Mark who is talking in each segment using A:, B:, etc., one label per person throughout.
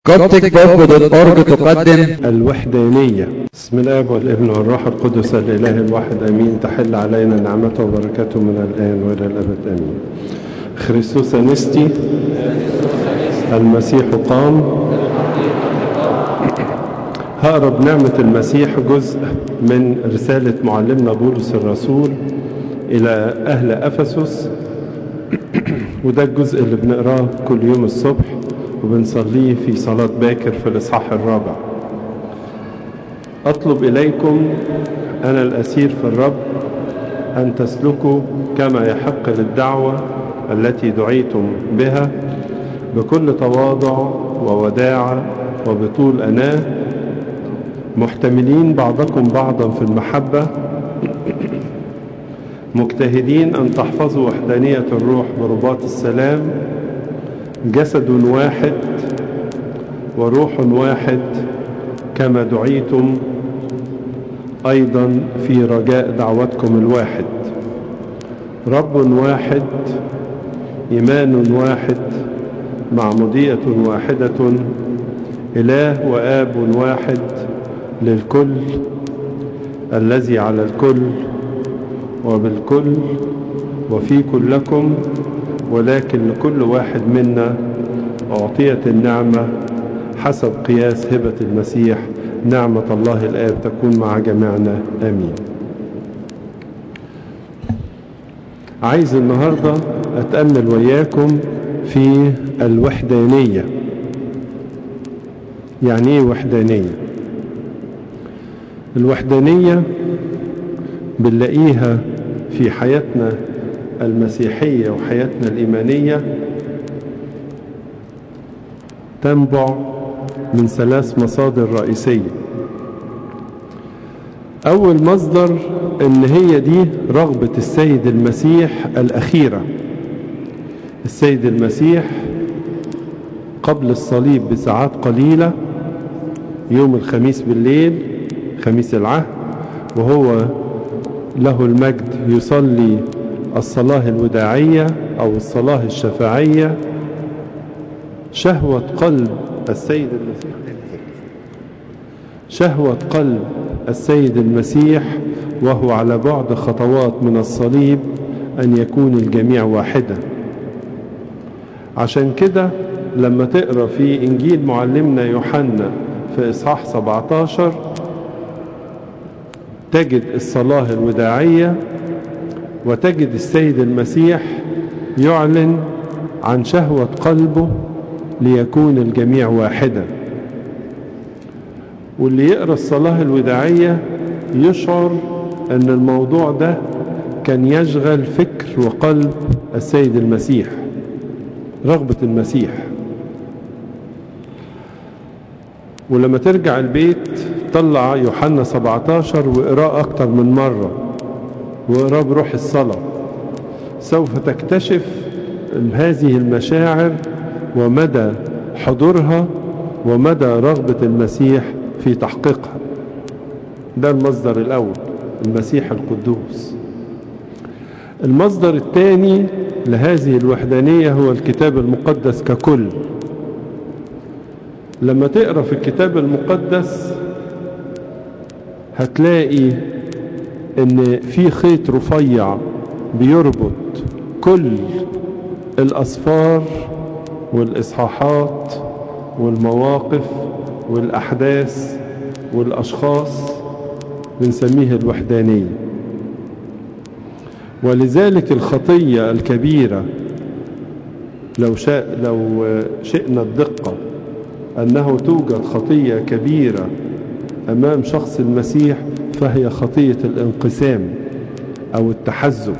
A: copticbook.org تقدم
B: الوحدانية بسم الله والابن والروح القدس الإله الواحد أمين تحل علينا نعمته وبركاته من الآن وإلى الأبد أمين خريستوس أنستي المسيح قام هقرا بنعمة المسيح جزء من رسالة معلمنا بولس الرسول إلى أهل أفسس وده الجزء اللي بنقراه كل يوم الصبح وبنصليه في صلاة باكر في الإصحاح الرابع أطلب إليكم أنا الأسير في الرب أن تسلكوا كما يحق للدعوة التي دعيتم بها بكل تواضع ووداعة وبطول أناه محتملين بعضكم بعضا في المحبة مجتهدين أن تحفظوا وحدانية الروح برباط السلام جسد واحد وروح واحد كما دعيتم أيضا في رجاء دعوتكم الواحد رب واحد إيمان واحد معمودية واحدة إله وآب واحد للكل الذي على الكل وبالكل وفي كلكم ولكن لكل واحد منا أعطيت النعمة حسب قياس هبة المسيح نعمة الله الآب تكون مع جميعنا آمين عايز النهاردة أتأمل وياكم في الوحدانية يعني ايه وحدانية الوحدانية بنلاقيها في حياتنا المسيحية وحياتنا الإيمانية تنبع من ثلاث مصادر رئيسية أول مصدر إن هي دي رغبة السيد المسيح الأخيرة السيد المسيح قبل الصليب بساعات قليلة يوم الخميس بالليل خميس العهد وهو له المجد يصلي الصلاة الوداعية أو الصلاة الشفاعية شهوة قلب السيد المسيح شهوة قلب السيد المسيح وهو على بعد خطوات من الصليب أن يكون الجميع واحدا عشان كده لما تقرأ في إنجيل معلمنا يوحنا في إصحاح 17 تجد الصلاة الوداعية وتجد السيد المسيح يعلن عن شهوة قلبه ليكون الجميع واحدا واللي يقرأ الصلاة الوداعية يشعر أن الموضوع ده كان يشغل فكر وقلب السيد المسيح رغبة المسيح ولما ترجع البيت طلع يوحنا 17 وقراه أكتر من مرة وقراه بروح الصلاة سوف تكتشف هذه المشاعر ومدى حضورها ومدى رغبة المسيح في تحقيقها ده المصدر الأول المسيح القدوس المصدر الثاني لهذه الوحدانية هو الكتاب المقدس ككل لما تقرأ في الكتاب المقدس هتلاقي ان في خيط رفيع بيربط كل الأسفار والإصحاحات والمواقف والأحداث والأشخاص بنسميه الوحدانية ولذلك الخطية الكبيرة لو, شاء لو شئنا الدقة أنه توجد خطية كبيرة أمام شخص المسيح فهي خطية الانقسام أو التحزب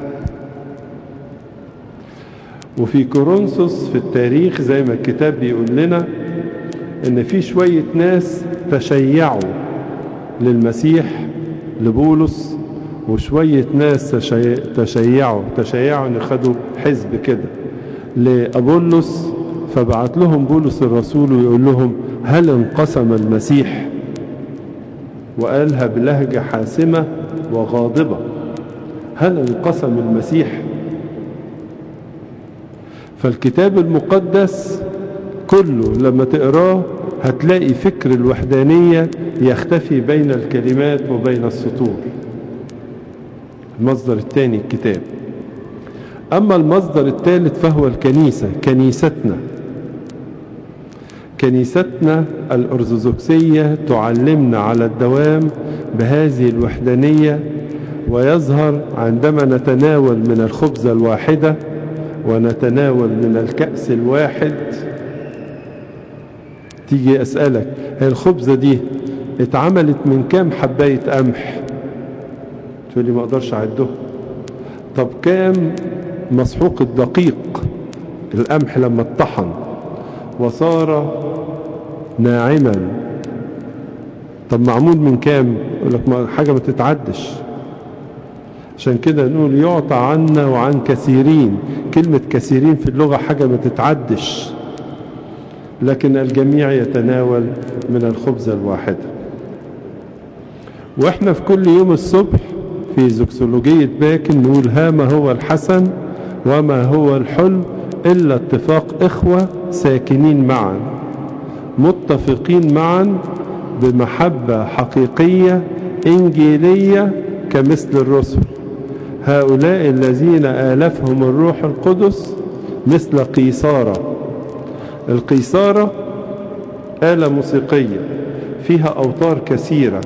B: وفي كورنثوس في التاريخ زي ما الكتاب بيقول لنا ان في شوية ناس تشيعوا للمسيح لبولس وشوية ناس تشيعوا تشيعوا ان خدوا حزب كده لأبولس فبعت لهم بولس الرسول ويقول لهم هل انقسم المسيح وقالها بلهجة حاسمة وغاضبة هل انقسم المسيح فالكتاب المقدس كله لما تقراه هتلاقي فكر الوحدانية يختفي بين الكلمات وبين السطور المصدر الثاني الكتاب أما المصدر الثالث فهو الكنيسة كنيستنا كنيستنا الأرثوذكسية تعلمنا على الدوام بهذه الوحدانية ويظهر عندما نتناول من الخبزة الواحدة ونتناول من الكأس الواحد تيجي أسألك هي الخبزة دي اتعملت من كام حباية قمح تقول لي ما اقدرش اعده طب كام مسحوق الدقيق القمح لما اتطحن وصار ناعما طب معمول من كام يقول لك ما حاجة ما تتعدش عشان كده نقول يعطى عنا وعن كثيرين كلمة كثيرين في اللغة حاجة ما تتعدش لكن الجميع يتناول من الخبزة الواحدة واحنا في كل يوم الصبح في زكسولوجية باكن نقول ها ما هو الحسن وما هو الحلم إلا اتفاق إخوة ساكنين معا متفقين معا بمحبة حقيقية إنجيلية كمثل الرسل هؤلاء الذين آلفهم الروح القدس مثل قيصارة القيصارة آلة موسيقية فيها أوتار كثيرة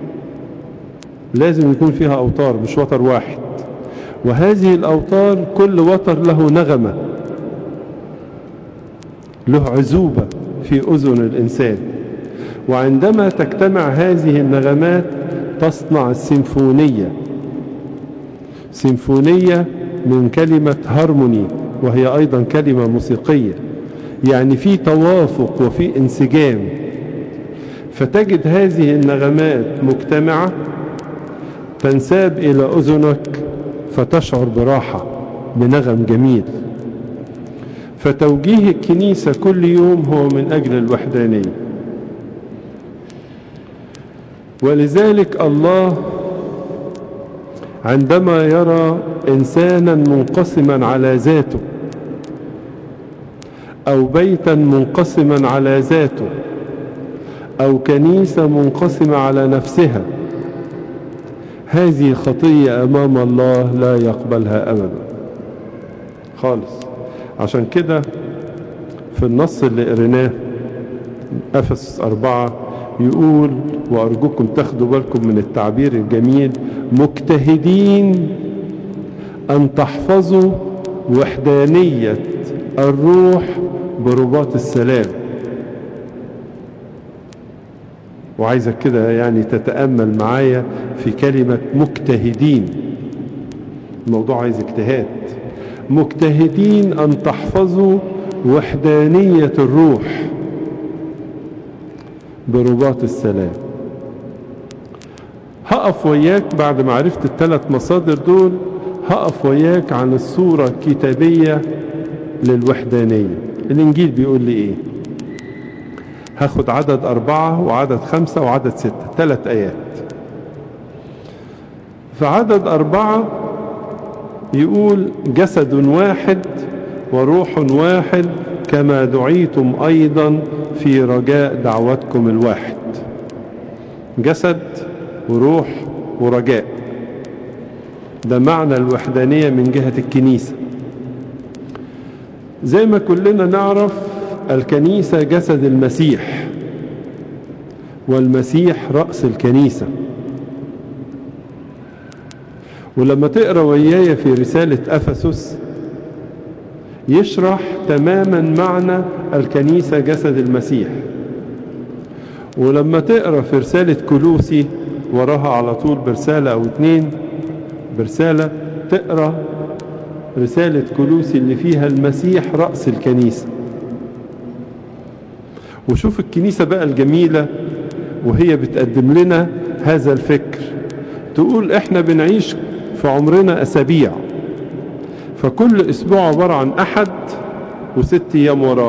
B: لازم يكون فيها أوتار مش وتر واحد وهذه الأوتار كل وتر له نغمة له عزوبة في أذن الإنسان وعندما تجتمع هذه النغمات تصنع السيمفونية سيمفونية من كلمة هارموني وهي أيضا كلمة موسيقية يعني في توافق وفي انسجام فتجد هذه النغمات مجتمعة تنساب إلى أذنك فتشعر براحة بنغم جميل فتوجيه الكنيسة كل يوم هو من أجل الوحدانية ولذلك الله عندما يرى إنسانا منقسما على ذاته أو بيتا منقسما على ذاته أو كنيسة منقسمة على نفسها هذه خطية أمام الله لا يقبلها أبدا خالص عشان كده في النص اللي قريناه أفس أربعة يقول وأرجوكم تاخدوا بالكم من التعبير الجميل مجتهدين أن تحفظوا وحدانية الروح برباط السلام وعايزك كده يعني تتأمل معايا في كلمة مجتهدين الموضوع عايز اجتهاد مجتهدين أن تحفظوا وحدانية الروح برباط السلام هقف وياك بعد ما عرفت الثلاث مصادر دول هقف وياك عن الصورة الكتابية للوحدانية الإنجيل بيقول لي إيه هاخد عدد أربعة وعدد خمسة وعدد ستة ثلاث آيات في عدد أربعة يقول جسد واحد وروح واحد كما دعيتم أيضا في رجاء دعوتكم الواحد جسد وروح ورجاء ده معنى الوحدانية من جهة الكنيسة زي ما كلنا نعرف الكنيسة جسد المسيح والمسيح رأس الكنيسة ولما تقرأ وياي في رسالة أفسس يشرح تماما معنى الكنيسة جسد المسيح ولما تقرأ في رسالة كلوسي وراها على طول برسالة أو اتنين برسالة تقرأ رسالة كلوسي اللي فيها المسيح رأس الكنيسة وشوف الكنيسة بقى الجميلة وهي بتقدم لنا هذا الفكر تقول احنا بنعيش في عمرنا أسابيع فكل أسبوع عبارة عن أحد وست أيام وراه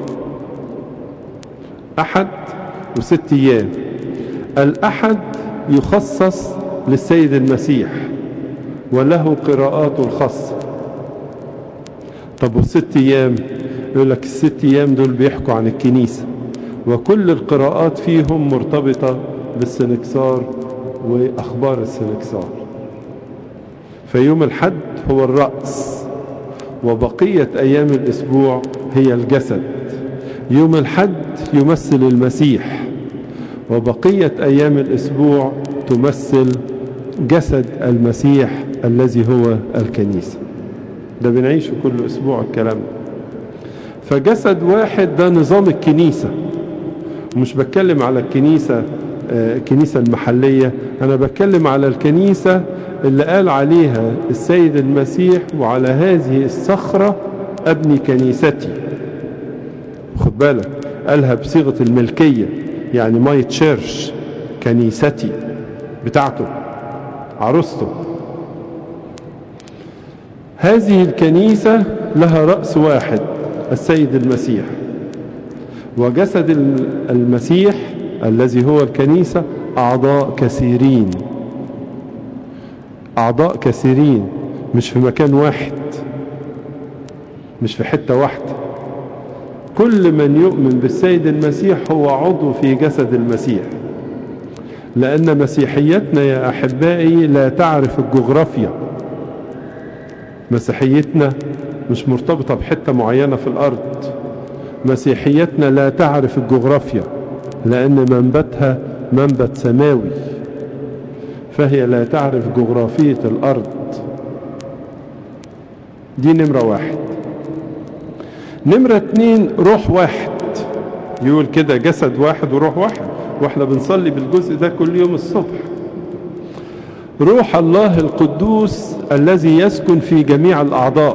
B: أحد وست أيام الأحد يخصص للسيد المسيح وله قراءاته الخاصة طب والست أيام يقول لك الست ايام دول بيحكوا عن الكنيسة وكل القراءات فيهم مرتبطة بالسنكسار واخبار السنكسار فيوم الحد هو الرأس وبقية ايام الاسبوع هي الجسد يوم الحد يمثل المسيح وبقية أيام الأسبوع تمثل جسد المسيح الذي هو الكنيسة ده بنعيشه كل أسبوع الكلام ده فجسد واحد ده نظام الكنيسة مش بتكلم على الكنيسة الكنيسة المحلية أنا بتكلم على الكنيسة اللي قال عليها السيد المسيح وعلى هذه الصخرة أبني كنيستي خد بالك قالها بصيغة الملكية يعني ماي تشيرش كنيستي بتاعته عروسته هذه الكنيسة لها رأس واحد السيد المسيح وجسد المسيح الذي هو الكنيسة أعضاء كثيرين أعضاء كثيرين مش في مكان واحد مش في حتة واحدة كل من يؤمن بالسيد المسيح هو عضو في جسد المسيح لأن مسيحيتنا يا أحبائي لا تعرف الجغرافيا مسيحيتنا مش مرتبطة بحتة معينة في الأرض مسيحيتنا لا تعرف الجغرافيا لأن منبتها منبت سماوي فهي لا تعرف جغرافية الأرض دي نمرة واحد نمرة اتنين روح واحد يقول كده جسد واحد وروح واحد واحنا بنصلي بالجزء ده كل يوم الصبح روح الله القدوس الذي يسكن في جميع الأعضاء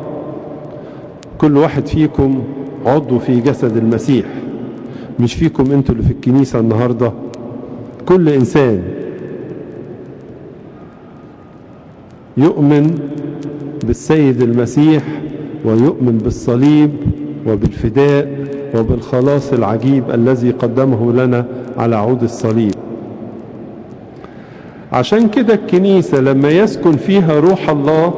B: كل واحد فيكم عضو في جسد المسيح مش فيكم انتوا اللي في الكنيسة النهاردة كل إنسان يؤمن بالسيد المسيح ويؤمن بالصليب وبالفداء وبالخلاص العجيب الذي قدمه لنا على عود الصليب عشان كده الكنيسة لما يسكن فيها روح الله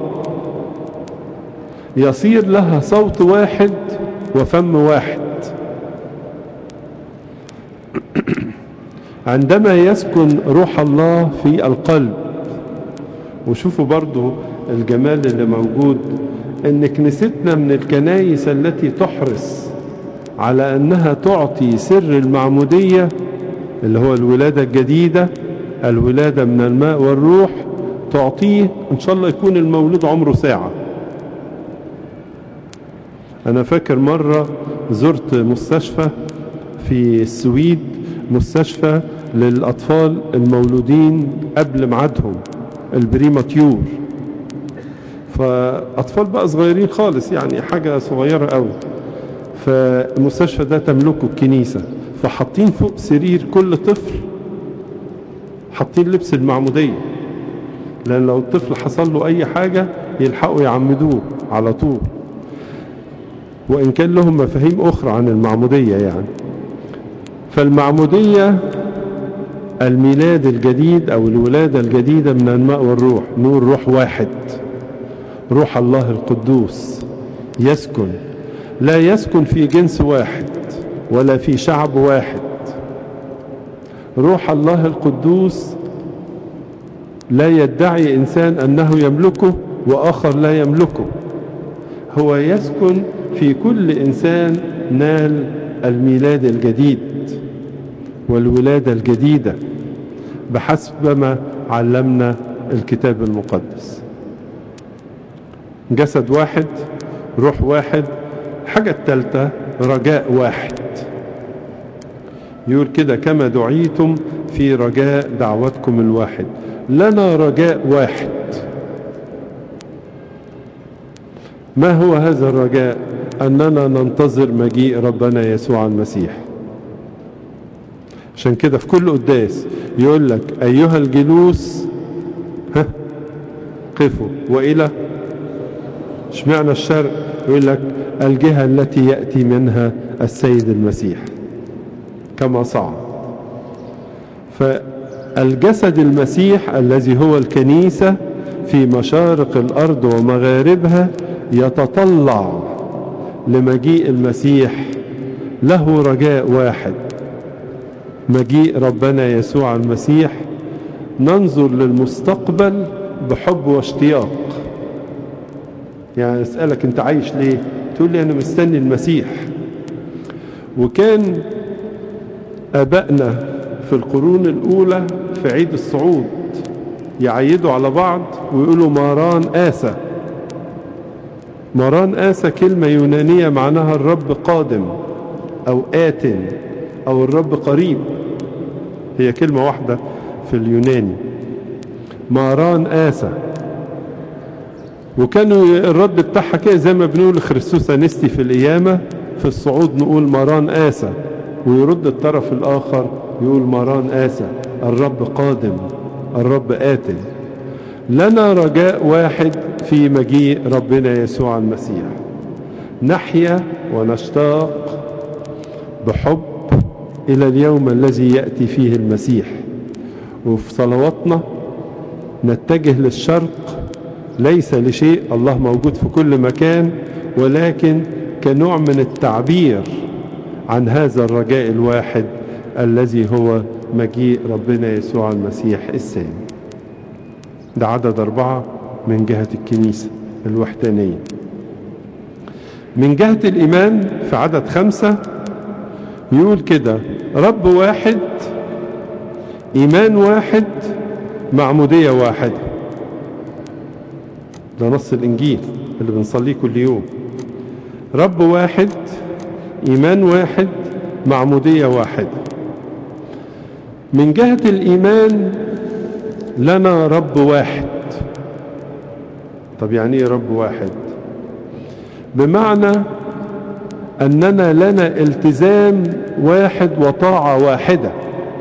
B: يصير لها صوت واحد وفم واحد عندما يسكن روح الله في القلب وشوفوا برضو الجمال اللي موجود ان كنيستنا من الكنايس التي تحرص على انها تعطي سر المعمودية اللي هو الولادة الجديدة الولادة من الماء والروح تعطيه ان شاء الله يكون المولود عمره ساعة انا فاكر مرة زرت مستشفى في السويد مستشفى للاطفال المولودين قبل ميعادهم البريماتيور فأطفال بقى صغيرين خالص يعني حاجة صغيرة قوي فالمستشفى ده تملكه الكنيسة فحاطين فوق سرير كل طفل حاطين لبس المعمودية لأن لو الطفل حصل له أي حاجة يلحقوا يعمدوه على طول وإن كان لهم مفاهيم أخرى عن المعمودية يعني فالمعمودية الميلاد الجديد أو الولادة الجديدة من الماء والروح نور روح واحد روح الله القدوس يسكن لا يسكن في جنس واحد ولا في شعب واحد روح الله القدوس لا يدعي إنسان أنه يملكه وآخر لا يملكه هو يسكن في كل إنسان نال الميلاد الجديد والولادة الجديدة بحسب ما علمنا الكتاب المقدس جسد واحد روح واحد حاجة التالتة رجاء واحد يقول كده كما دعيتم في رجاء دعوتكم الواحد لنا رجاء واحد ما هو هذا الرجاء أننا ننتظر مجيء ربنا يسوع المسيح عشان كده في كل قداس يقول لك أيها الجلوس ها قفوا وإلى اشمعنى الشرق يقول لك الجهة التي يأتي منها السيد المسيح كما صعد فالجسد المسيح الذي هو الكنيسة في مشارق الأرض ومغاربها يتطلع لمجيء المسيح له رجاء واحد مجيء ربنا يسوع المسيح ننظر للمستقبل بحب واشتياق يعني اسألك انت عايش ليه تقول لي انا مستني المسيح وكان ابائنا في القرون الاولى في عيد الصعود يعيدوا على بعض ويقولوا ماران آسى ماران آسى كلمة يونانية معناها الرب قادم أو آت أو الرب قريب هي كلمة واحدة في اليوناني ماران آسى وكانوا الرد بتاعها كده زي ما بنقول خريستوس أنستي في القيامة في الصعود نقول ماران آسى ويرد الطرف الآخر يقول ماران آسى الرب قادم الرب آت لنا رجاء واحد في مجيء ربنا يسوع المسيح نحيا ونشتاق بحب إلى اليوم الذي يأتي فيه المسيح وفي صلواتنا نتجه للشرق ليس لشيء الله موجود في كل مكان ولكن كنوع من التعبير عن هذا الرجاء الواحد الذي هو مجيء ربنا يسوع المسيح الثاني ده عدد أربعة من جهة الكنيسة الوحدانية من جهة الإيمان في عدد خمسة يقول كده رب واحد إيمان واحد معمودية واحدة ده نص الإنجيل اللي بنصليه كل يوم رب واحد إيمان واحد معمودية واحدة من جهة الإيمان لنا رب واحد طب يعني ايه رب واحد بمعنى أننا لنا التزام واحد وطاعة واحدة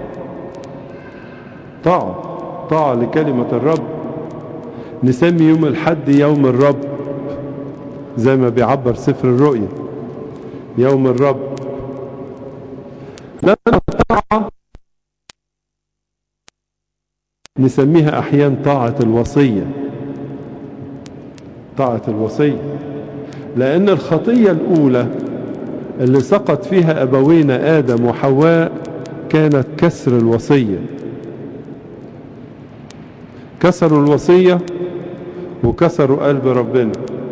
B: طاعة طاعة لكلمة الرب نسمي يوم الحد يوم الرب زي ما بيعبر سفر الرؤيا يوم الرب لنا طاعة نسميها أحيانا طاعة الوصية طاعة الوصية لأن الخطية الأولى اللي سقط فيها أبوينا آدم وحواء كانت كسر الوصية كسروا الوصية وكسروا قلب ربنا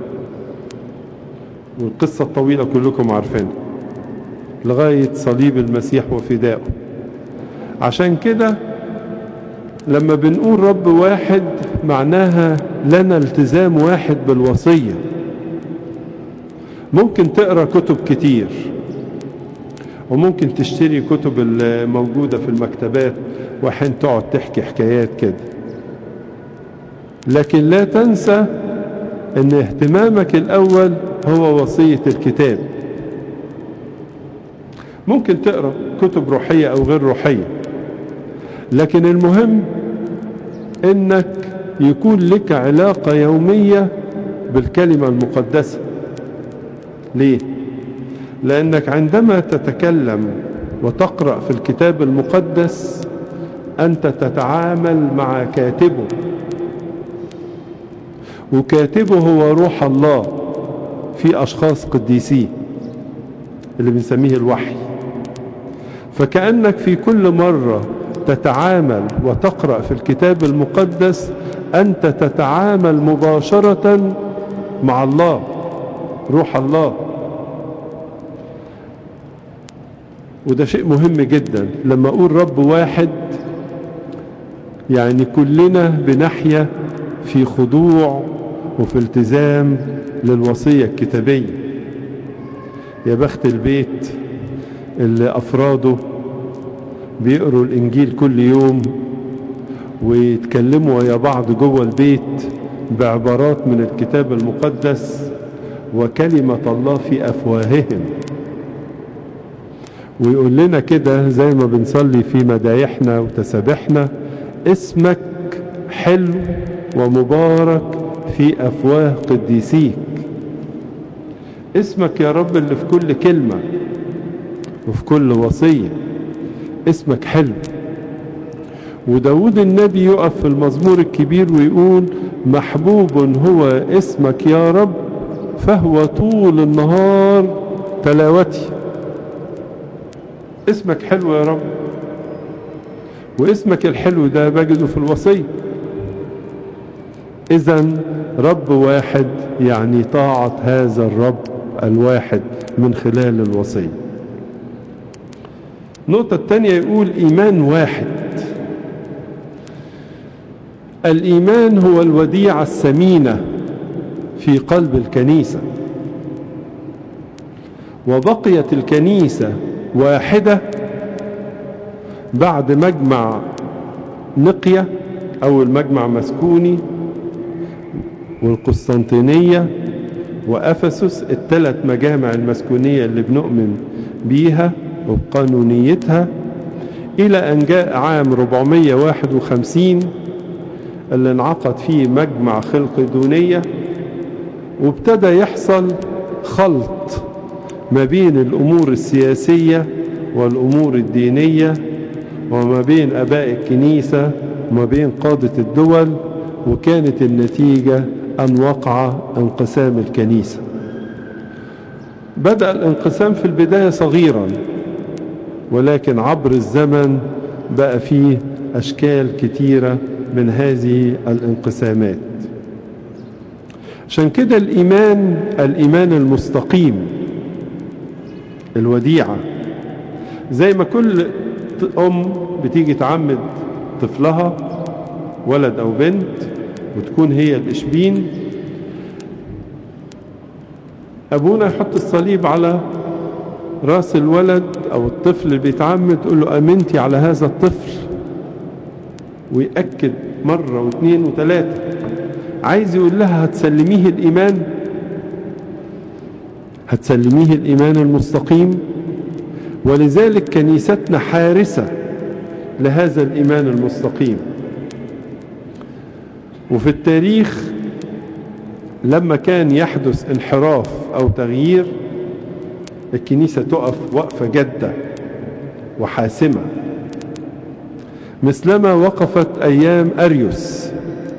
B: والقصة الطويلة كلكم عارفينها لغاية صليب المسيح وفدائه عشان كده لما بنقول رب واحد معناها لنا التزام واحد بالوصية ممكن تقرأ كتب كتير وممكن تشتري كتب الموجودة في المكتبات وحين تقعد تحكي حكايات كده لكن لا تنسى ان اهتمامك الاول هو وصية الكتاب ممكن تقرأ كتب روحية او غير روحية لكن المهم انك يكون لك علاقة يومية بالكلمة المقدسة ليه لانك عندما تتكلم وتقرأ في الكتاب المقدس انت تتعامل مع كاتبه وكاتبه هو روح الله في اشخاص قديسين اللي بنسميه الوحي فكأنك في كل مرة تتعامل وتقرأ في الكتاب المقدس أنت تتعامل مباشرة مع الله روح الله وده شيء مهم جدا لما أقول رب واحد يعني كلنا بنحيا في خضوع وفي التزام للوصية الكتابية يا بخت البيت اللي أفراده بيقروا الإنجيل كل يوم ويتكلموا يا بعض جوه البيت بعبارات من الكتاب المقدس وكلمة الله في أفواههم ويقول لنا كده زي ما بنصلي في مدايحنا وتسابحنا اسمك حلو ومبارك في أفواه قديسيك اسمك يا رب اللي في كل كلمة وفي كل وصية اسمك حلو وداود النبي يقف في المزمور الكبير ويقول محبوب هو اسمك يا رب فهو طول النهار تلاوتي اسمك حلو يا رب واسمك الحلو ده بجده في الوصية اذا رب واحد يعني طاعة هذا الرب الواحد من خلال الوصية النقطة الثانية يقول إيمان واحد الإيمان هو الوديعة الثمينة في قلب الكنيسة وبقيت الكنيسة واحدة بعد مجمع نقية أو المجمع مسكوني والقسطنطينية وأفسس الثلاث مجامع المسكونية اللي بنؤمن بيها وبقانونيتها إلى أن جاء عام 451 اللي انعقد فيه مجمع خلقدونية وابتدى يحصل خلط ما بين الأمور السياسية والأمور الدينية وما بين أباء الكنيسة وما بين قادة الدول وكانت النتيجة أن وقع انقسام الكنيسة بدأ الانقسام في البداية صغيرا ولكن عبر الزمن بقى فيه أشكال كتيرة من هذه الانقسامات عشان كده الإيمان الإيمان المستقيم الوديعة زي ما كل أم بتيجي تعمد طفلها ولد أو بنت وتكون هي الإشبين أبونا يحط الصليب على راس الولد أو الطفل اللي بيتعمد تقول له أمنتي على هذا الطفل ويأكد مرة واثنين وثلاثة عايز يقول لها هتسلميه الإيمان هتسلميه الإيمان المستقيم ولذلك كنيستنا حارسة لهذا الإيمان المستقيم وفي التاريخ لما كان يحدث انحراف أو تغيير الكنيسة تقف وقفة جادة وحاسمة مثلما وقفت أيام أريوس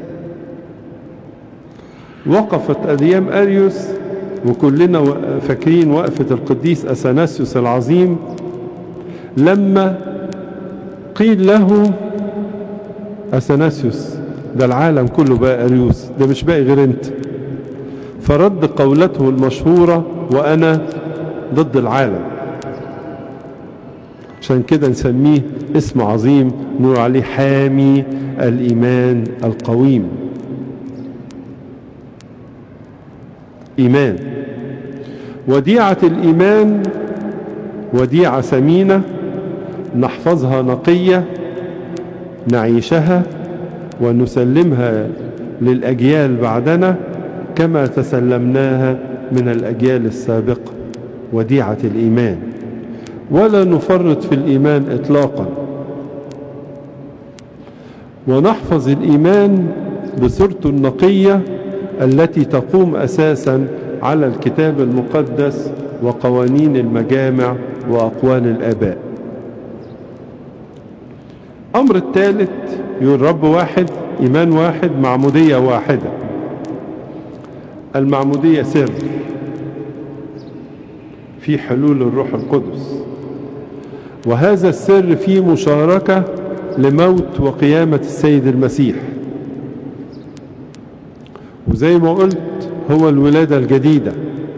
B: وقفت أيام أريوس وكلنا فاكرين وقفة القديس أثناسيوس العظيم لما قيل له أثناسيوس ده العالم كله بقى أريوس ده مش باقي غير انت فرد قولته المشهورة وأنا ضد العالم عشان كده نسميه اسم عظيم نقول عليه حامي الإيمان القويم إيمان وديعة الإيمان وديعة ثمينة نحفظها نقية نعيشها ونسلمها للأجيال بعدنا كما تسلمناها من الأجيال السابقة وديعة الإيمان ولا نفرط في الإيمان إطلاقا ونحفظ الإيمان بصورته النقية التي تقوم أساسا على الكتاب المقدس وقوانين المجامع وأقوال الآباء أمر الثالث يقول رب واحد إيمان واحد معمودية واحدة المعمودية سر في حلول الروح القدس وهذا السر فيه مشاركة لموت وقيامة السيد المسيح وزي ما قلت هو الولادة الجديدة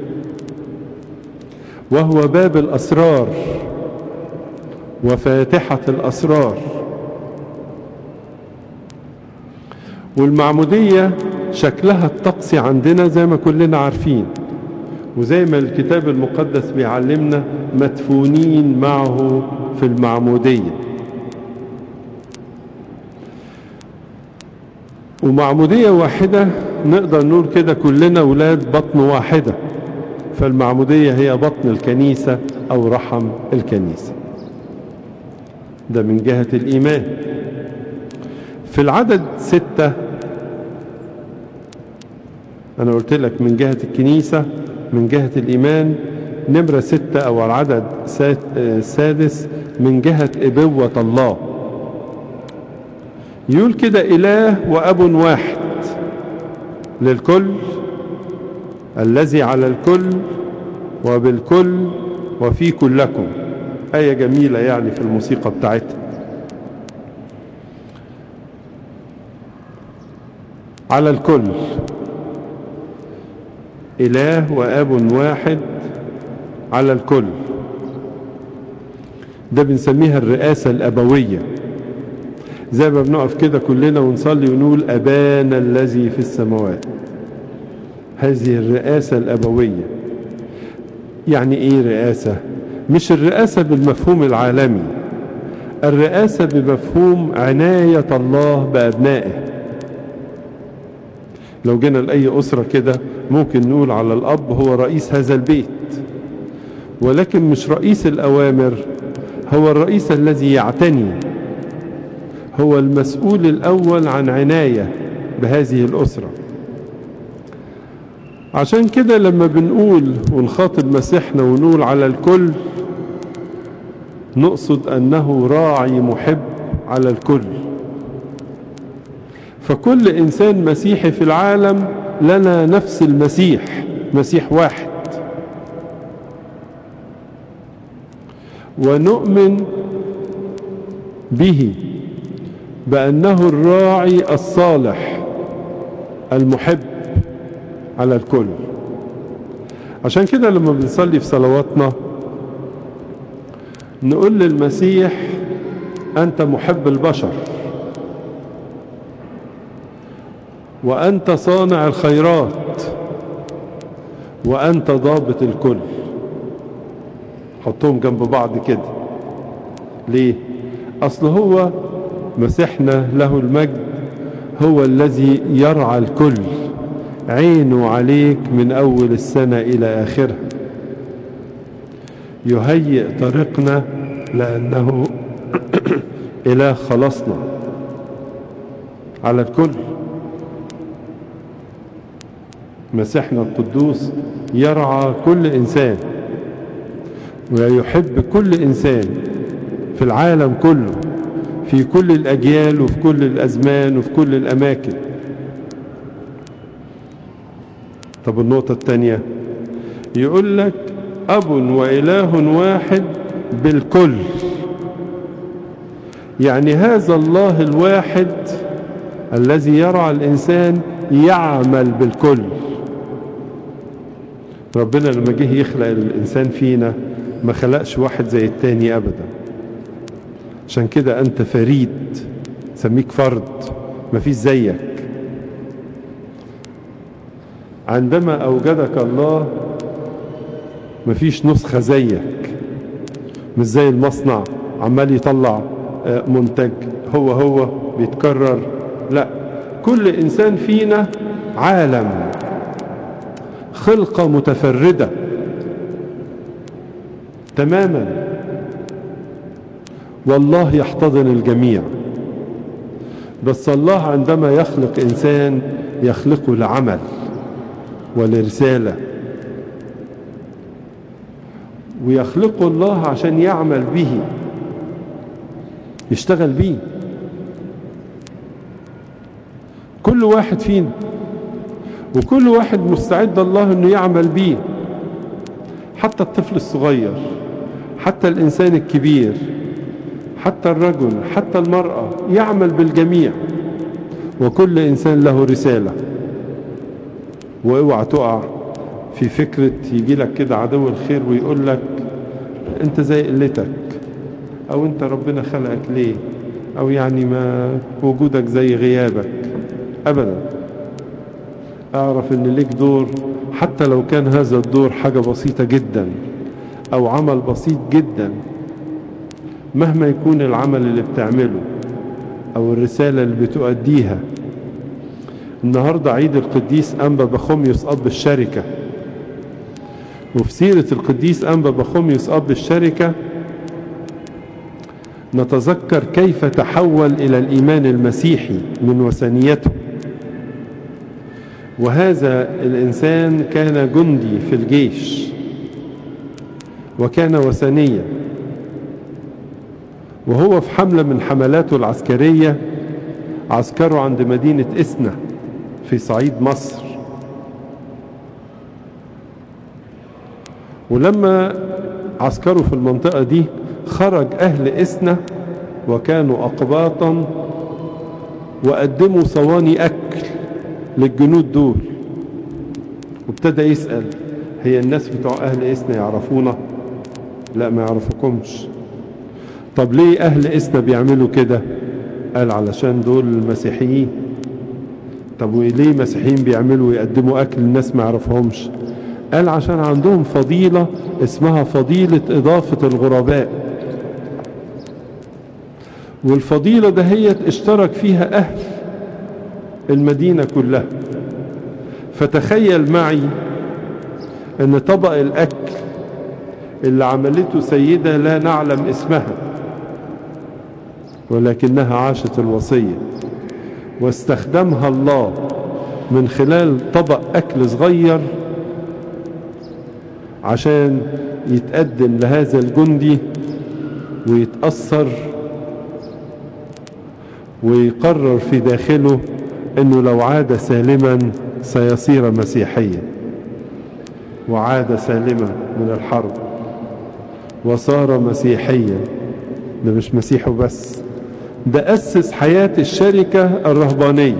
B: وهو باب الأسرار وفاتحة الأسرار والمعمودية شكلها الطقسي عندنا زي ما كلنا عارفين وزي ما الكتاب المقدس بيعلمنا مدفونين معه في المعمودية ومعمودية واحدة نقدر نقول كده كلنا ولاد بطن واحدة فالمعمودية هي بطن الكنيسة أو رحم الكنيسة ده من جهة الإيمان في العدد ستة أنا قلت لك من جهة الكنيسة من جهة الإيمان نمرة ستة أو العدد السادس من جهة إبوة الله يقول كده إله وأب واحد للكل الذي على الكل وبالكل وفي كلكم آية جميلة يعني في الموسيقى بتاعتها على الكل إله وآب واحد على الكل ده بنسميها الرئاسة الأبوية زي ما بنقف كده كلنا ونصلي ونقول أبانا الذي في السماوات هذه الرئاسة الأبوية يعني إيه رئاسة مش الرئاسة بالمفهوم العالمي الرئاسة بمفهوم عناية الله بأبنائه لو جينا لأي أسرة كده ممكن نقول على الأب هو رئيس هذا البيت ولكن مش رئيس الأوامر هو الرئيس الذي يعتني هو المسؤول الأول عن عناية بهذه الأسرة عشان كده لما بنقول ونخاطب مسيحنا ونقول على الكل نقصد أنه راعي محب على الكل فكل إنسان مسيحي في العالم لنا نفس المسيح مسيح واحد ونؤمن به بأنه الراعي الصالح المحب على الكل عشان كده لما بنصلي في صلواتنا نقول للمسيح أنت محب البشر وأنت صانع الخيرات وأنت ضابط الكل حطهم جنب بعض كده ليه أصل هو مسيحنا له المجد هو الذي يرعى الكل عينه عليك من أول السنة إلى آخرها يهيئ طريقنا لأنه إله خلصنا على الكل مسيحنا القدوس يرعى كل إنسان ويحب كل إنسان في العالم كله في كل الأجيال وفي كل الأزمان وفي كل الأماكن طب النقطة الثانية يقول لك أب وإله واحد بالكل يعني هذا الله الواحد الذي يرعى الإنسان يعمل بالكل ربنا لما جه يخلق الإنسان فينا ما خلقش واحد زي التاني أبدا عشان كده أنت فريد سميك فرد ما فيش زيك عندما أوجدك الله ما فيش نسخة زيك مش زي المصنع عمال يطلع منتج هو هو بيتكرر لا كل إنسان فينا عالم خلقة متفردة تماما والله يحتضن الجميع بس الله عندما يخلق إنسان يخلقه لعمل ولرسالة ويخلقه الله عشان يعمل به يشتغل بيه كل واحد فينا وكل واحد مستعد الله انه يعمل بيه حتى الطفل الصغير حتى الانسان الكبير حتى الرجل حتى المرأة يعمل بالجميع وكل انسان له رسالة واوعى تقع في فكرة يجي لك كده عدو الخير ويقول لك انت زي قلتك او انت ربنا خلقك ليه او يعني ما وجودك زي غيابك ابدا اعرف ان ليك دور حتى لو كان هذا الدور حاجة بسيطة جدا او عمل بسيط جدا مهما يكون العمل اللي بتعمله او الرسالة اللي بتؤديها النهاردة عيد القديس أنبا بخوميوس أب الشركة وفي سيرة القديس أنبا بخوميوس أب الشركة نتذكر كيف تحول إلى الإيمان المسيحي من وثنيته وهذا الإنسان كان جندي في الجيش وكان وثنيا وهو في حملة من حملاته العسكرية عسكره عند مدينة إسنا في صعيد مصر ولما عسكروا في المنطقة دي خرج أهل إسنا وكانوا أقباطا وقدموا صواني أكل للجنود دول وابتدى يسأل هي الناس بتوع أهل إسنا يعرفونا لا ما يعرفوكمش طب ليه أهل إسنا بيعملوا كده قال علشان دول المسيحيين طب وليه مسيحيين بيعملوا ويقدموا أكل الناس ما يعرفهمش قال عشان عندهم فضيلة اسمها فضيلة إضافة الغرباء والفضيلة دهيت اشترك فيها أهل المدينة كلها فتخيل معي ان طبق الأكل اللي عملته سيدة لا نعلم اسمها ولكنها عاشت الوصية واستخدمها الله من خلال طبق أكل صغير عشان يتقدم لهذا الجندي ويتأثر ويقرر في داخله انه لو عاد سالما سيصير مسيحيا وعاد سالما من الحرب وصار مسيحيا ده مش مسيحه بس ده أسس حياة الشركة الرهبانية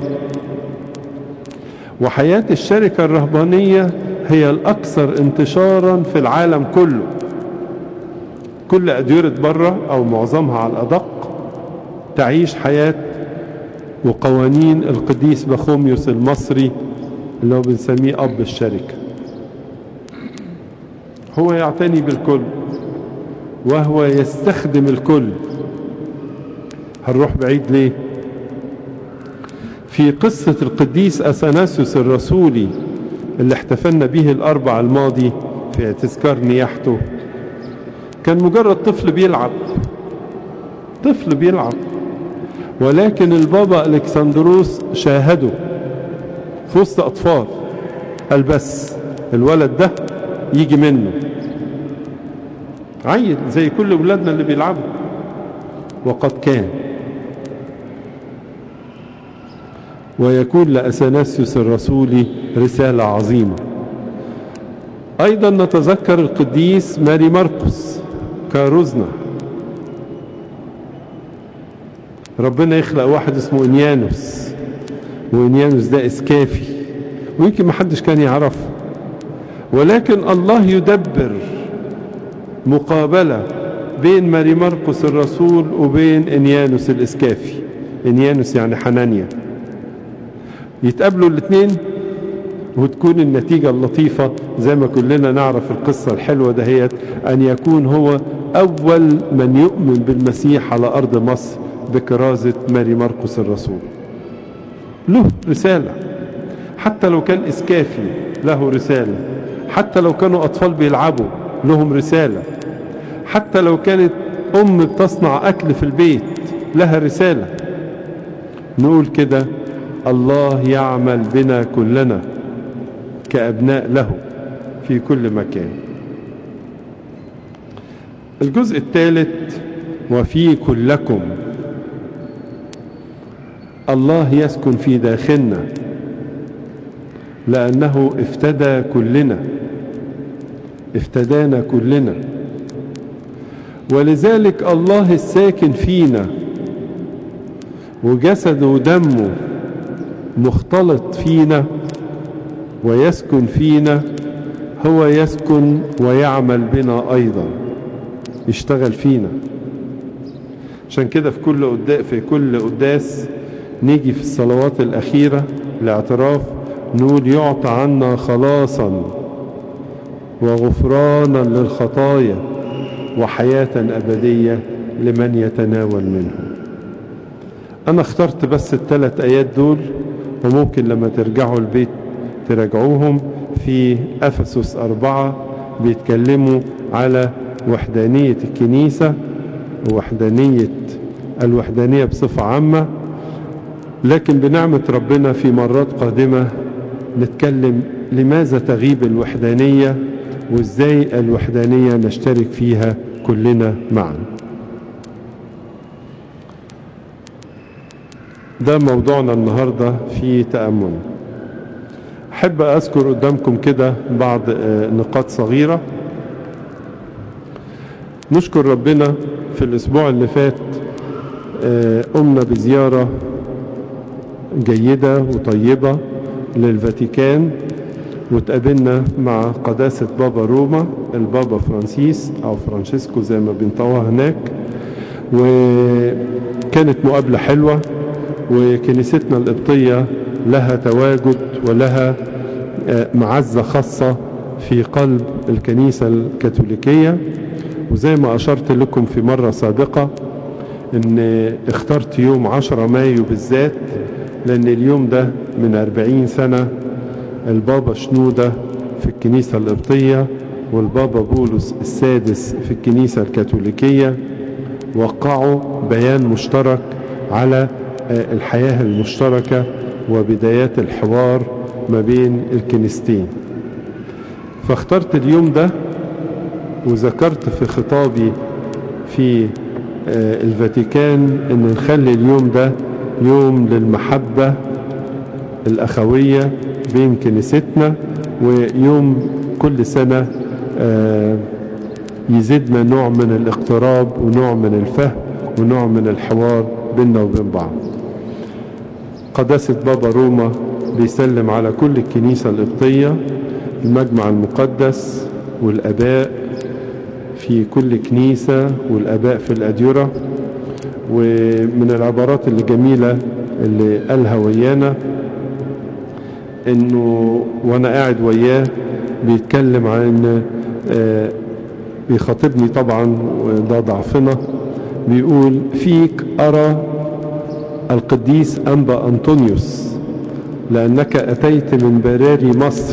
B: وحياة الشركة الرهبانية هي الأكثر انتشارا في العالم كله كل أديرة بره أو معظمها على الأدق تعيش حياة وقوانين القديس بخوميوس المصري اللي هو بنسميه أب الشركة هو يعتني بالكل وهو يستخدم الكل هنروح بعيد ليه في قصة القديس أثناسيوس الرسولي اللي احتفلنا به الأربع الماضي في تذكار نياحته كان مجرد طفل بيلعب طفل بيلعب ولكن البابا الكسندروس شاهده في وسط أطفال قال بس الولد ده يجي منه عيل زي كل ولادنا اللي بيلعبوا وقد كان ويكون لأثناسيوس الرسولي رسالة عظيمة أيضا نتذكر القديس ماري مرقس كاروزنا ربنا يخلق واحد اسمه انيانوس وانيانوس ده اسكافي ويمكن ما حدش كان يعرفه ولكن الله يدبر مقابلة بين ماري مرقس الرسول وبين انيانوس الاسكافي انيانوس يعني حنانيا يتقابلوا الاثنين وتكون النتيجة اللطيفة زي ما كلنا نعرف القصة الحلوة دهيت أن يكون هو أول من يؤمن بالمسيح على أرض مصر بكرازة ماري مرقس الرسول له رسالة حتى لو كان إسكافي له رسالة حتى لو كانوا أطفال بيلعبوا لهم رسالة حتى لو كانت أم بتصنع أكل في البيت لها رسالة نقول كده الله يعمل بنا كلنا كأبناء له في كل مكان الجزء الثالث وفي كلكم الله يسكن في داخلنا لأنه افتدى كلنا افتدانا كلنا ولذلك الله الساكن فينا وجسده ودمه مختلط فينا ويسكن فينا هو يسكن ويعمل بنا أيضا يشتغل فينا عشان كده في كل قداس في كل قداس نيجي في الصلوات الأخيرة الاعتراف نقول يعطى عنا خلاصا وغفرانا للخطايا وحياة أبدية لمن يتناول منه أنا اخترت بس الثلاث آيات دول وممكن لما ترجعوا البيت تراجعوهم في أفسس أربعة بيتكلموا على وحدانية الكنيسة ووحدانية الوحدانية بصفة عامة لكن بنعمة ربنا في مرات قادمة نتكلم لماذا تغيب الوحدانية وازاي الوحدانية نشترك فيها كلنا معا ده موضوعنا النهاردة في تأمل أحب أذكر قدامكم كده بعض نقاط صغيرة نشكر ربنا في الأسبوع اللي فات قمنا بزيارة جيدة وطيبة للفاتيكان وتقابلنا مع قداسة بابا روما البابا فرانسيس أو فرانشيسكو زي ما بينطوها هناك وكانت مقابلة حلوة وكنيستنا القبطية لها تواجد ولها معزة خاصة في قلب الكنيسة الكاثوليكية وزي ما أشرت لكم في مرة سابقة ان اخترت يوم 10 مايو بالذات لان اليوم ده من 40 سنة البابا شنودة في الكنيسة القبطية والبابا بولس السادس في الكنيسة الكاثوليكية وقعوا بيان مشترك على الحياة المشتركة وبدايات الحوار ما بين الكنيستين فاخترت اليوم ده وذكرت في خطابي في الفاتيكان ان نخلي اليوم ده يوم للمحبة الأخوية بين كنيستنا ويوم كل سنة يزيدنا نوع من الاقتراب ونوع من الفهم ونوع من الحوار بيننا وبين بعض قداسة بابا روما بيسلم على كل الكنيسة القبطية المجمع المقدس والأباء في كل كنيسة والأباء في الأديرة ومن العبارات الجميلة اللي قالها ويانا انه وانا قاعد وياه بيتكلم عن ان آه بيخاطبني طبعا وده ضعفنا بيقول فيك ارى القديس انبا انطونيوس لانك اتيت من براري مصر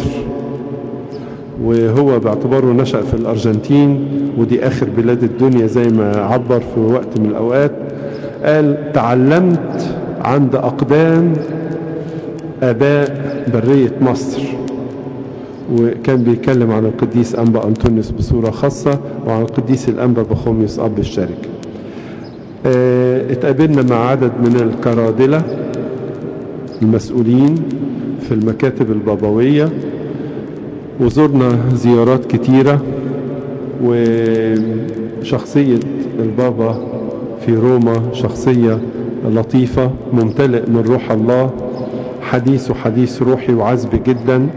B: وهو باعتباره نشأ في الأرجنتين ودي آخر بلاد الدنيا زي ما عبر في وقت من الأوقات قال تعلمت عند أقدام آباء برية مصر وكان بيتكلم عن القديس أنبا أنطونيوس بصورة خاصة وعن القديس الأنبا بخوميوس أب الشركة اه اتقابلنا مع عدد من الكرادلة المسؤولين في المكاتب البابوية وزرنا زيارات كتيرة وشخصية البابا في روما شخصية لطيفة ممتلئ من روح الله حديثه حديث روحي وعذب جدا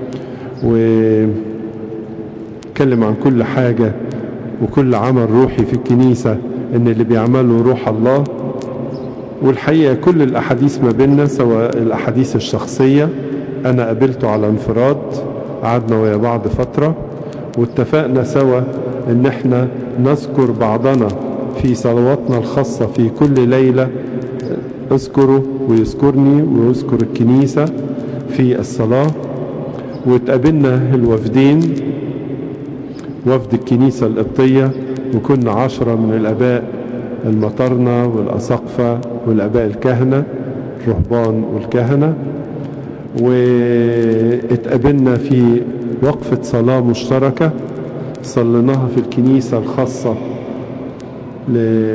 B: وكلم عن كل حاجة وكل عمل روحي في الكنيسة ان اللي بيعمله روح الله والحقيقة كل الأحاديث ما بيننا سواء الأحاديث الشخصية أنا قابلته على انفراد قعدنا ويا بعض فترة واتفقنا سوا ان احنا نذكر بعضنا في صلواتنا الخاصة في كل ليلة اذكره ويذكرني ويذكر الكنيسة في الصلاة واتقابلنا الوفدين وفد الكنيسة القبطية وكنا عشرة من الأباء المطرنة والأساقفة والأباء الكهنة الرهبان والكهنة واتقابلنا في وقفة صلاة مشتركة صليناها في الكنيسة الخاصة ل...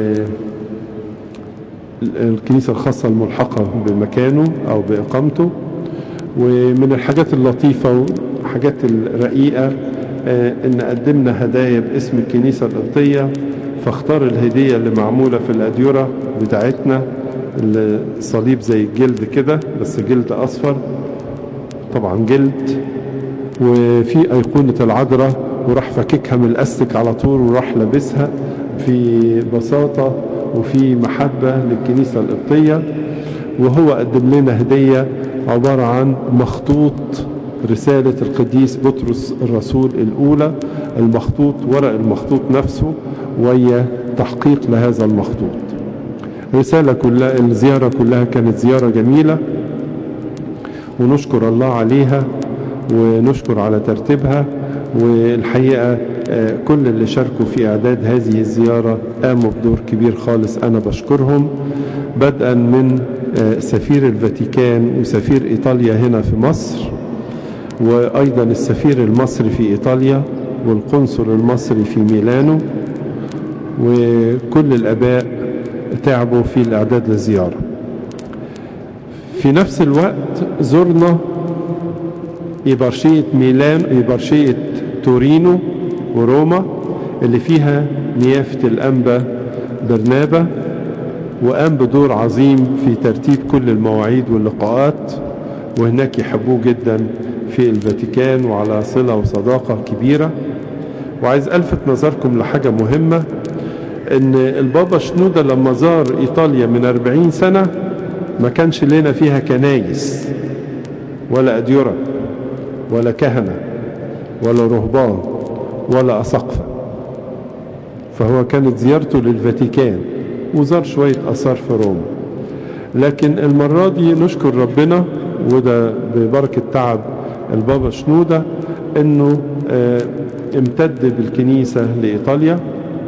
B: الكنيسة الخاصة الملحقة بمكانه أو بإقامته ومن الحاجات اللطيفة وحاجات الرقيقة إن قدمنا هدايا باسم الكنيسة القبطية فاختار الهدية اللي معمولة في الأديرة بتاعتنا الصليب زي الجلد كده بس جلد أصفر طبعا جلد وفي أيقونة العذراء وراح فككها من الأستك على طول وراح لابسها في بساطة وفي محبة للكنيسة القبطية وهو قدم لنا هدية عبارة عن مخطوط رسالة القديس بطرس الرسول الأولى المخطوط ورق المخطوط نفسه وهي تحقيق لهذا المخطوط رسالة كلها الزيارة كلها كانت زيارة جميلة ونشكر الله عليها ونشكر على ترتيبها والحقيقة كل اللي شاركوا في إعداد هذه الزيارة قاموا بدور كبير خالص أنا بشكرهم بدءا من سفير الفاتيكان وسفير إيطاليا هنا في مصر وأيضا السفير المصري في إيطاليا والقنصل المصري في ميلانو وكل الأباء تعبوا في الإعداد للزيارة في نفس الوقت زرنا إبرشية ميلان إبرشية تورينو وروما اللي فيها نيافة الأنبا برنابة وقام بدور عظيم في ترتيب كل المواعيد واللقاءات وهناك يحبوه جدا في الفاتيكان وعلى صلة وصداقة كبيرة وعايز ألفت نظركم لحاجة مهمة ان البابا شنودة لما زار ايطاليا من 40 سنة ما كانش لنا فيها كنايس ولا أديرة ولا كهنة ولا رهبان ولا أسقفة فهو كانت زيارته للفاتيكان وزار شوية أثار في روما لكن المرة دي نشكر ربنا وده ببركة تعب البابا شنودة انه اه امتد بالكنيسة لإيطاليا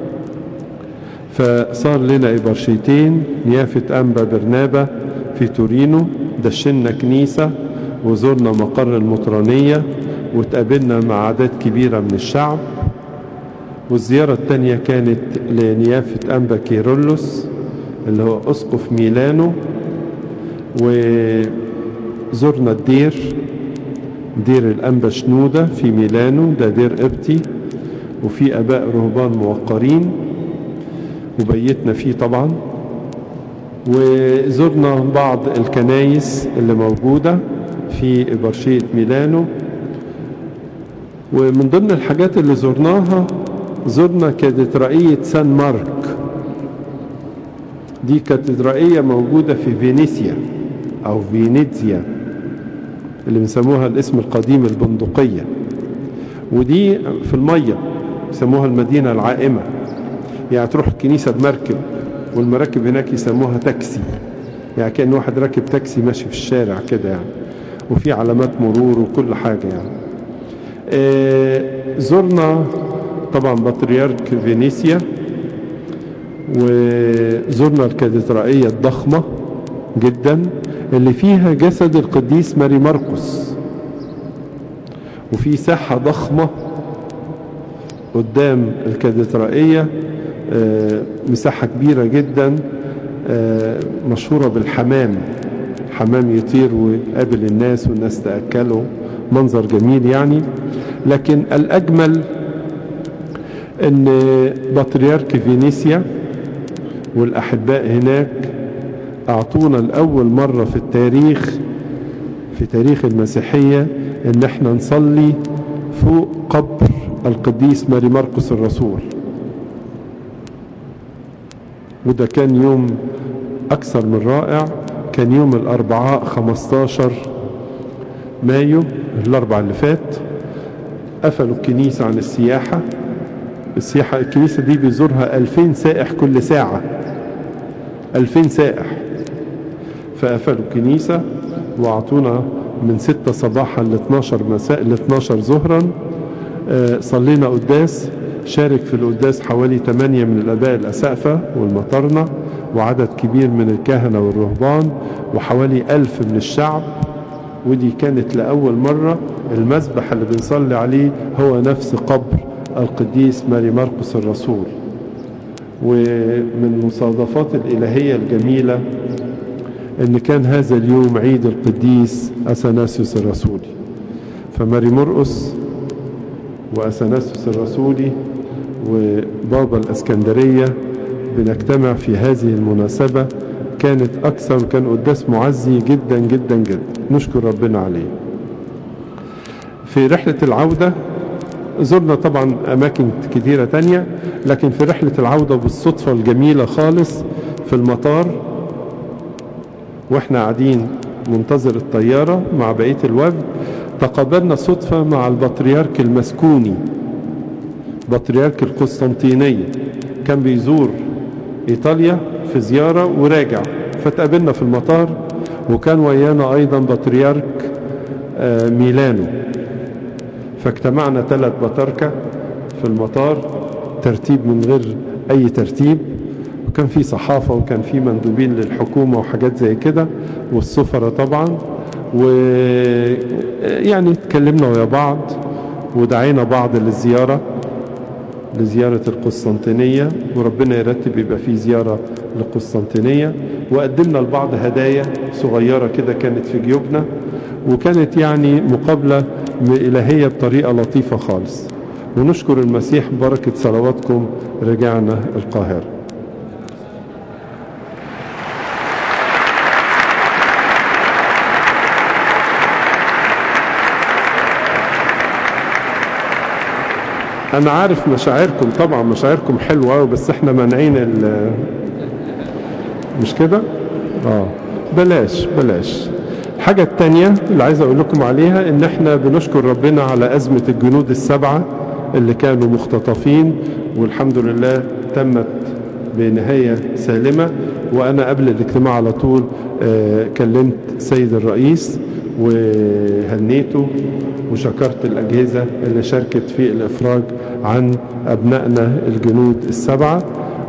B: فصار لنا إبرشيتين نيافة أنبا برنابة في تورينو دشنا كنيسة وزرنا مقر المطرانية وتقابلنا مع عدد كبيرة من الشعب والزيارة الثانية كانت لنيافة أنبا كيرلس اللي هو أسقف ميلانو وزرنا الدير دير الأنبا شنودة في ميلانو ده دير قبطي وفي أباء رهبان موقرين وبيتنا فيه طبعا وزرنا بعض الكنايس اللي موجودة في إبرشية ميلانو ومن ضمن الحاجات اللي زرناها زرنا كاتدرائية سان مارك دي كاتدرائية موجودة في فينيسيا أو فينيزيا اللي بنسموها الاسم القديم البندقية ودي في المية يسموها المدينة العائمة يعني تروح الكنيسة بمركب والمراكب هناك يسموها تاكسي يعني كأن واحد راكب تاكسي ماشي في الشارع كده يعني وفي علامات مرور وكل حاجة يعني آه زرنا طبعا بطريرك فينيسيا وزرنا الكاتدرائية الضخمة جدا اللي فيها جسد القديس ماري مرقس وفي ساحة ضخمة قدام الكاتدرائية مساحة كبيرة جدا مشهورة بالحمام حمام يطير ويقابل الناس والناس تأكله منظر جميل يعني لكن الأجمل أن بطريرك فينيسيا والأحباء هناك أعطونا لأول مرة في التاريخ في تاريخ المسيحية أن احنا نصلي فوق قبر القديس ماري مرقس الرسول وده كان يوم أكثر من رائع كان يوم الأربعاء 15 مايو الأربع اللي فات قفلوا الكنيسة عن السياحة السياحة الكنيسة دي بيزورها 2000 سائح كل ساعة 2000 سائح فقفلوا الكنيسة وأعطونا من 6 صباحا ل 12 مساء ل 12 ظهرا صلينا قداس شارك في القداس حوالي 8 من الآباء الأسقفة والمطرنة وعدد كبير من الكهنة والرهبان وحوالي ألف من الشعب ودي كانت لأول مرة المذبح اللي بنصلي عليه هو نفس قبر القديس ماري مرقس الرسول ومن مصادفات الإلهية الجميلة ان كان هذا اليوم عيد القديس اثناسيوس الرسولي فماري مرقس واثناسيوس الرسولي وبابا الاسكندريه بنجتمع في هذه المناسبه كانت اكثر كان قداس معزي جدا جدا جدا نشكر ربنا عليه في رحله العوده زرنا طبعا اماكن كتيره تانية لكن في رحله العوده بالصدفه الجميله خالص في المطار واحنا قاعدين منتظر الطيارة مع بقية الوفد تقابلنا صدفة مع البطريرك المسكوني بطريرك القسطنطينية كان بيزور إيطاليا في زيارة وراجع فتقابلنا في المطار وكان ويانا أيضا بطريرك ميلانو فاجتمعنا ثلاث بطاركة في المطار ترتيب من غير أي ترتيب وكان في صحافة وكان في مندوبين للحكومة وحاجات زي كده والسفرة طبعا ويعني اتكلمنا ويا بعض ودعينا بعض للزيارة لزيارة القسطنطينية وربنا يرتب يبقى في زيارة للقسطنطينية وقدمنا لبعض هدايا صغيرة كده كانت في جيوبنا وكانت يعني مقابلة إلهية بطريقة لطيفة خالص ونشكر المسيح بركة صلواتكم رجعنا القاهرة انا عارف مشاعركم طبعا مشاعركم حلوه قوي بس احنا مانعين ال مش كده اه بلاش بلاش الحاجة التانية اللي عايز اقول لكم عليها ان احنا بنشكر ربنا على ازمة الجنود السبعة اللي كانوا مختطفين والحمد لله تمت بنهاية سالمة وانا قبل الاجتماع على طول آه كلمت سيد الرئيس وهنيته وشكرت الأجهزة اللي شاركت في الإفراج عن أبنائنا الجنود السبعة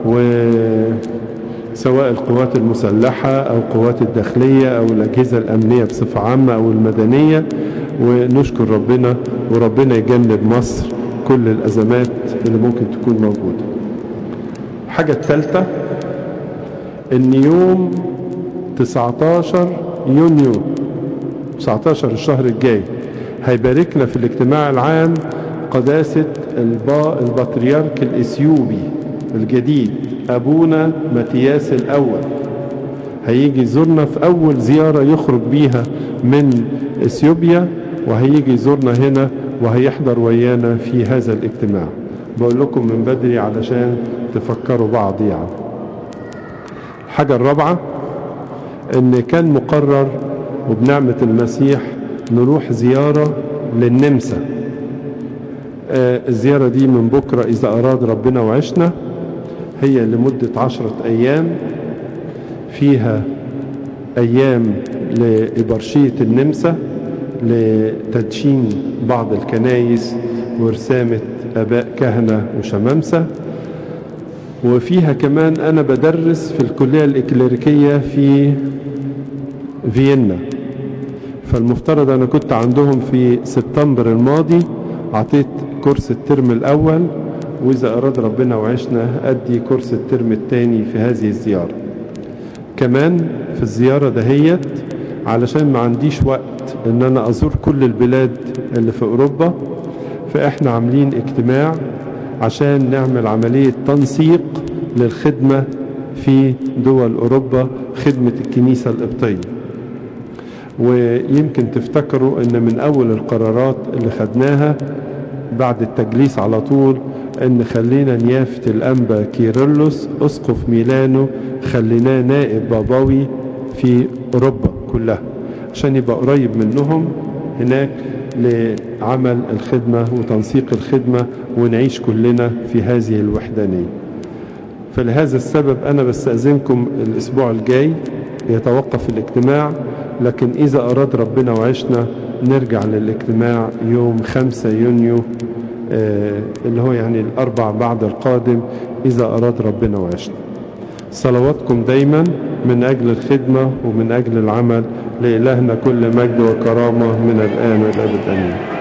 B: وسواء القوات المسلحة أو القوات الداخلية أو الأجهزة الأمنية بصفة عامة أو المدنية ونشكر ربنا وربنا يجنب مصر كل الأزمات اللي ممكن تكون موجودة الحاجة الثالثة ان يوم 19 يونيو 19 الشهر الجاي هيباركنا في الاجتماع العام قداسة البا البطريرك الإثيوبي الجديد أبونا متياس الأول هيجي يزورنا في أول زيارة يخرج بيها من إثيوبيا وهيجي يزورنا هنا وهيحضر ويانا في هذا الاجتماع بقول لكم من بدري علشان تفكروا بعض يعني الحاجة الرابعة ان كان مقرر وبنعمة المسيح نروح زيارة للنمسا آه الزيارة دي من بكرة إذا أراد ربنا وعشنا هي لمدة عشرة أيام فيها أيام لإبرشية النمسا لتدشين بعض الكنايس ورسامة أباء كهنة وشمامسة وفيها كمان أنا بدرس في الكلية الإكليريكية في فيينا فالمفترض أنا كنت عندهم في سبتمبر الماضي عطيت كورس الترم الأول وإذا أراد ربنا وعشنا أدي كورس الترم الثاني في هذه الزيارة كمان في الزيارة دهيت علشان ما عنديش وقت ان انا ازور كل البلاد اللي في اوروبا فاحنا عاملين اجتماع عشان نعمل عملية تنسيق للخدمة في دول اوروبا خدمة الكنيسة القبطية ويمكن تفتكروا ان من اول القرارات اللي خدناها بعد التجليس على طول ان خلينا نيافة الانبا كيرلس اسقف ميلانو خليناه نائب بابوي في اوروبا كلها عشان يبقى قريب منهم هناك لعمل الخدمة وتنسيق الخدمة ونعيش كلنا في هذه الوحدانية فلهذا السبب أنا بستأذنكم الأسبوع الجاي يتوقف الاجتماع لكن إذا أراد ربنا وعشنا نرجع للاجتماع يوم 5 يونيو آه اللي هو يعني الأربع بعد القادم إذا أراد ربنا وعشنا صلواتكم دايما من أجل الخدمة ومن أجل العمل لإلهنا كل مجد وكرامة من الآن والأبد أمين